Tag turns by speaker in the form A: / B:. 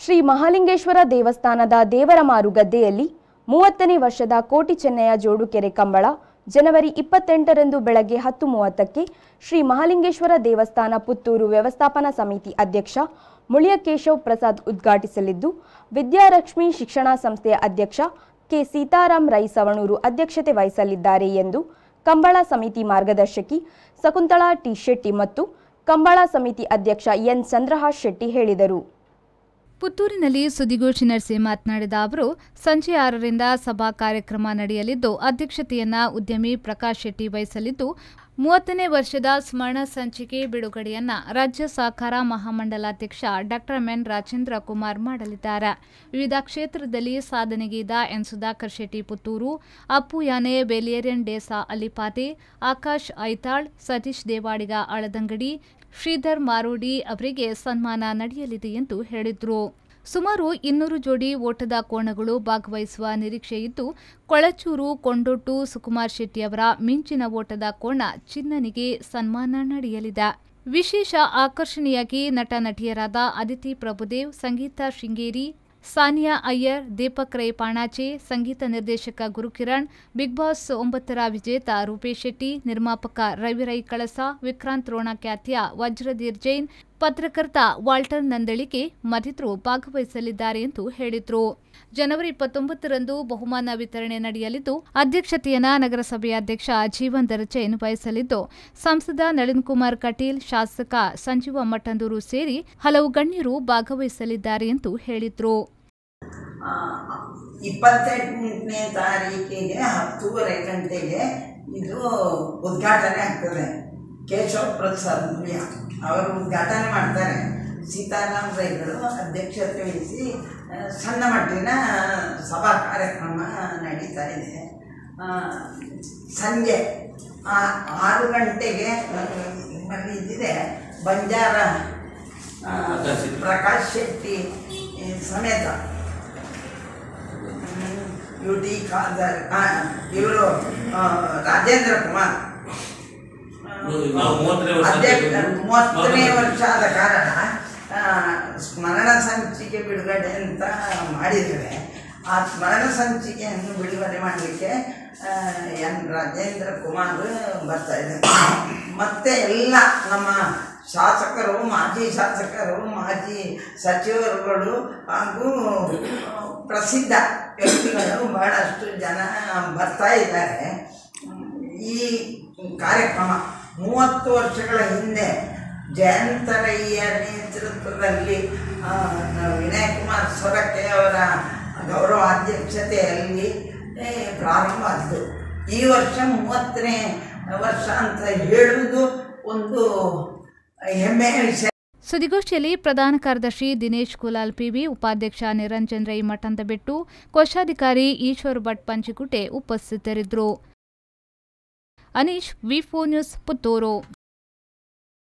A: ಶ್ರೀ ಮಹಾಲಿಂಗೇಶ್ವರ ದೇವಸ್ಥಾನದ ದೇವರಮಾರು ಗದ್ದೆಯಲ್ಲಿ ಮೂವತ್ತನೇ ವರ್ಷದ ಕೋಟಿ ಚೆನ್ನಯ್ಯ ಜೋಡುಕೆರೆ ಕಂಬಳ ಜನವರಿ ಇಪ್ಪತ್ತೆಂಟರಂದು ಬೆಳಗ್ಗೆ ಹತ್ತು ಮೂವತ್ತಕ್ಕೆ ಶ್ರೀ ಮಹಾಲಿಂಗೇಶ್ವರ ದೇವಸ್ಥಾನ ಪುತ್ತೂರು ವ್ಯವಸ್ಥಾಪನಾ ಸಮಿತಿ ಅಧ್ಯಕ್ಷ ಮುಳಿಯ ಕೇಶವ್ ಪ್ರಸಾದ್ ಉದ್ಘಾಟಿಸಲಿದ್ದು ವಿದ್ಯಾಲಕ್ಷ್ಮಿ ಶಿಕ್ಷಣ ಸಂಸ್ಥೆಯ ಅಧ್ಯಕ್ಷ ಕೆ ಸೀತಾರಾಮ್ ರೈ ಸವಣೂರು ಅಧ್ಯಕ್ಷತೆ ವಹಿಸಲಿದ್ದಾರೆ ಎಂದು ಕಂಬಳ ಸಮಿತಿ ಮಾರ್ಗದರ್ಶಕಿ ಶಕುಂತಳಾ ಟಿ ಶೆಟ್ಟಿ ಮತ್ತು ಕಂಬಳ ಸಮಿತಿ ಅಧ್ಯಕ್ಷ ಎನ್ ಚಂದ್ರಹಾಸ್ ಶೆಟ್ಟಿ ಹೇಳಿದರು
B: ಪುತ್ತೂರಿನಲ್ಲಿ ಸುದ್ದಿಗೋಷ್ಠಿ ನಡೆಸಿ ಮಾತನಾಡಿದ ಅವರು ಸಂಜೆ ಆರರಿಂದ ಸಭಾ ಕಾರ್ಯಕ್ರಮ ನಡೆಯಲಿದ್ದು ಅಧ್ಯಕ್ಷತೆಯನ್ನ ಉದ್ಯಮಿ ಪ್ರಕಾಶ್ ಶೆಟ್ಟಿ ವಹಿಸಲಿದ್ದು ಮೂವತ್ತನೇ ವರ್ಷದ ಸ್ಮರಣ ಸಂಚಿಕೆ ಬಿಡುಗಡೆಯನ್ನ ರಾಜ್ಯ ಸಹಕಾರ ಮಹಾಮಂಡಲಾಧ್ಯಕ್ಷ ಡಾಕ್ಟರ್ ಎನ್ ರಾಜೇಂದ್ರ ಕುಮಾರ್ ಮಾಡಲಿದ್ದಾರೆ ವಿವಿಧ ಕ್ಷೇತ್ರದಲ್ಲಿ ಸಾಧನೆಗೈದ ಎನ್ ಸುಧಾಕರ್ ಶೆಟ್ಟಿ ಪುತ್ತೂರು ಅಪ್ಪು ಯಾನೆ ಬೇಲಿಯರಿಯನ್ ಡೇಸಾ ಅಲಿಪಾತೆ ಆಕಾಶ್ ಐತಾಳ್ ಸತೀಶ್ ದೇವಾಡಿಗ ಆಳದಂಗಡಿ ಶ್ರೀಧರ್ ಮಾರೋಡಿ ಅವರಿಗೆ ಸನ್ಮಾನ ನಡೆಯಲಿದೆ ಎಂದು ಹೇಳಿದರು ಸುಮಾರು ಇನ್ನೂರು ಜೋಡಿ ಓಟದ ಕೋಣಗಳು ಭಾಗವಹಿಸುವ ನಿರೀಕ್ಷೆ ಇದ್ದು ಕೊಳಚೂರು ಕೊಂಡೊಟ್ಟು ಸುಕುಮಾರ್ ಶೆಟ್ಟಿ ಅವರ ಮಿಂಚಿನ ಓಟದ ಕೋಣ ಚಿನ್ನನಿಗೆ ಸನ್ಮಾನ ನಡೆಯಲಿದೆ ವಿಶೇಷ ಆಕರ್ಷಣೆಯಾಗಿ ನಟ ನಟಿಯರಾದ ಅದಿತಿ ಪ್ರಭುದೇವ್ ಸಂಗೀತ ಶೃಂಗೇರಿ ಸಾನಿಯಾ ಅಯ್ಯರ್ ದೀಪಕ್ ರೈ ಪಾಣಾಚೆ ಸಂಗೀತ ನಿರ್ದೇಶಕ ಗುರುಕಿರಣ್ ಬಿಗ್ ಬಾಸ್ ಒಂಬತ್ತರ ವಿಜೇತ ರೂಪೇಶ್ ಶೆಟ್ಟಿ ನಿರ್ಮಾಪಕ ರವಿ ರೈ ಕಳಸ ವಿಕ್ರಾಂತ್ ರೋಣ ಖ್ಯಾತಿಯ ವಜ್ರಧೀರ್ ಜೈನ್ ಪತ್ರಕರ್ತ ವಾಲ್ಟರ್ ನಂದಳಿಕೆ ಮತ್ತಿತರರು ಭಾಗವಹಿಸಲಿದ್ದಾರೆ ಎಂದು ಹೇಳಿದರು ಜನವರಿ ಇಪ್ಪತ್ತೊಂಬತ್ತರಂದು ಬಹುಮಾನ ವಿತರಣೆ ನಡೆಯಲಿದ್ದು ಅಧ್ಯಕ್ಷತೆಯನ್ನ ನಗರಸಭೆಯ ಅಧ್ಯಕ್ಷ ಜೀವನ್ ದರ್ಜೈನ್ ವಹಿಸಲಿದ್ದು ಸಂಸದ ನಳಿನ್ ಕುಮಾರ್ ಕಟೀಲ್ ಶಾಸಕ ಸಂಜೀವ ಮಠಂದೂರು ಸೇರಿ ಹಲವು ಗಣ್ಯರು ಭಾಗವಹಿಸಲಿದ್ದಾರೆ ಎಂದು ಹೇಳಿದರು
C: ಇಪ್ಪತ್ತೆಂಟನೇ ತಾರೀಕಿಗೆ ಹತ್ತೂವರೆ ಗಂಟೆಗೆ ಇದು ಉದ್ಘಾಟನೆ ಆಗ್ತದೆ ಕೇಶವ ಪ್ರಸಾದ್ ಮುಳಿಯ ಅವರು ಉದ್ಘಾಟನೆ ಮಾಡ್ತಾರೆ ಸೀತಾರಾಮ್ ರೈಗಳು ಅಧ್ಯಕ್ಷತೆ ವಹಿಸಿ ಆ, ಸಣ್ಣ ಮಟ್ಟಿನ ಸಭಾ ಕಾರ್ಯಕ್ರಮ ನಡೀತಾ ಇದೆ ಆ, ಸಂಜೆ ಆ- ಆರು ಗಂಟೆಗೆ ಆ, ನಿಮ್ಮಲ್ಲಿ ಇದ್ದಿದೆ ಬಂಜಾರ ಆ, ಪ್ರಕಾಶ್ ಶೆಟ್ಟಿ ಈ ಸಮೇತ ಯು ಟಿ ಖಾದರ್ ಇವರು ರಾಜೇಂದ್ರ ಕುಮಾರ್
D: ನಾವು ಮೂವತ್ತನೇ ವರ್ಷ
C: ಅಧ್ಯಕ್ಷ
D: ಆಯ್ತು.
C: ಮೂವತ್ತನೇ ವರ್ಷ ಆದ ಕಾರಣ ಆ, ಸ್ಮರಣ ಸಂಚಿಕೆ ಬಿಡುಗಡೆ ಅಂತ ಮಾಡಿದ್ದೇವೆ ಆ ಸ್ಮರಣ ಸಂಚಿಕೆಯನ್ನು ಬಿಡುಗಡೆ ಮಾಡಲಿಕ್ಕೆ ಎನ್ ರಾಜೇಂದ್ರ ಕುಮಾರ್ ಬರ್ತಾ ಇದ್ದಾರೆ ಮತ್ತೆ ಎಲ್ಲ ನಮ್ಮ ಶಾಸಕರು ಮಾಜಿ ಶಾಸಕರು ಮಾಜಿ ಸಚಿವರುಗಳು ಹಾಗೂ ಪ್ರಸಿದ್ಧ ವ್ಯಕ್ತಿಗಳು ಬಹಳಷ್ಟು ಜನ ಬರ್ತಾ ಇದ್ದಾರೆ ಈ ಕಾರ್ಯಕ್ರಮ ಮೂವತ್ತು ವರ್ಷಗಳ ಹಿಂದೆ ಜಯಂತರಯ್ಯ ನೇತೃತ್ವದಲ್ಲಿ ಆ, ವಿನಯ್ ಕುಮಾರ್ ಸೊರಕೆ ಅವರ ಗೌರವಾಧ್ಯಕ್ಷತೆಯಲ್ಲಿ ಏ, ಪ್ರಾರಂಭ ಆಯಿತು ಈ ವರ್ಷ ಮೂವತ್ತನೇ ವರ್ಷ ಅಂತ ಹೇಳುವುದು ಒಂದು ಹೆಮ್ಮೆಯ ವಿಷಯ
B: ಸುದ್ದಿಗೋಷ್ಠಿಯಲ್ಲಿ ಪ್ರಧಾನ ಕಾರ್ಯದರ್ಶಿ ದಿನೇಶ್ ಕುಲಾಲ್ ಪಿವಿ ಉಪಾಧ್ಯಕ್ಷ ನಿರಂಜನ್ ರೈ ಮಠಂದಬೆಟ್ಟು ಕೋಶಾಧಿಕಾರಿ ಈಶ್ವರ್ ಭಟ್ ಪಂಚಿಕುಟೆ ಉಪಸ್ಥಿತರಿದ್ದರು ಅನೀಶ್ ವಿ ನ್ಯೂಸ್ ಪುತ್ತೂರು